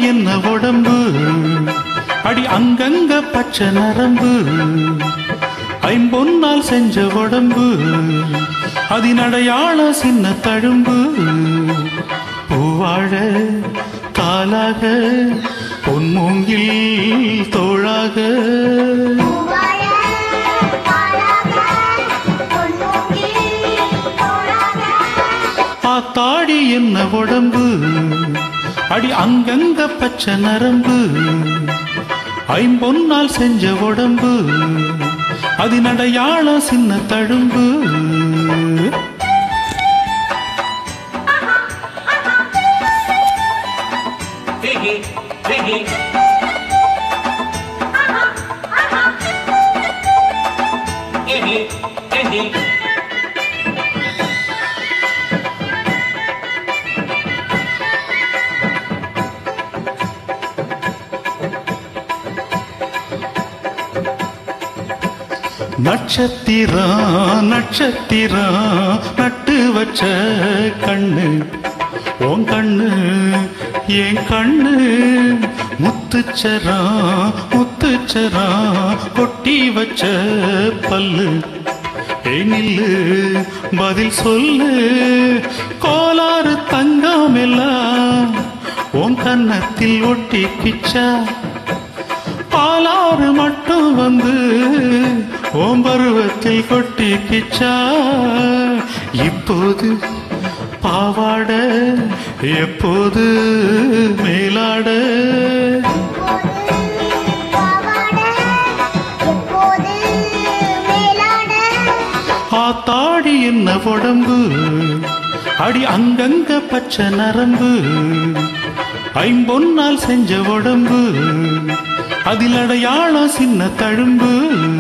என்ன உடம்பு அடி அங்கங்க பச்சை நரம்பு ஐம்பொன்னால் செஞ்ச உடம்பு அதினடையாள சின்ன தழும்பு பூவாழ காலாக பொன்மூங்கில் தோளாக பூவாழ காலாக பொன்னூங்கில் தோளாக ஆத்தாடி என்ன உடம்பு அடி அங்கங்க பச்சை நரம்பு ஐம்பொன்னால் செஞ்ச உடம்பு அதினடையாள சின்ன தழும்பு Piggy, piggy. Iggy, iggy. நட்சத்திரம் நட்சத்திரம் நட்டு வச்ச கண்ணு உன் கண்ணு என் கண்ணு முத்துச்சரம் முத்துச்சரம் கொட்டி வச்ச பல்லு ஏய் நில்லு பதில் சொல்லு கோளாறு தங்கம் எல்லாம் உன் கன்னத்தில் ஒட்டி கிச்சா பாலாறு மட்டும் வந்து ஓம் பருவத்தில் கொட்டி கிச்சா இப்போது பாவாட எப்போது மேலாட பாவாட எப்போது மேலாட ஆத்தாடி என்ன உடம்பு அடி அங்கங்க பச்சை நரம்பு ஐம்பொன்னால் செஞ்ச உடம்பு அதில் அடையாளம் சின்ன தழும்பு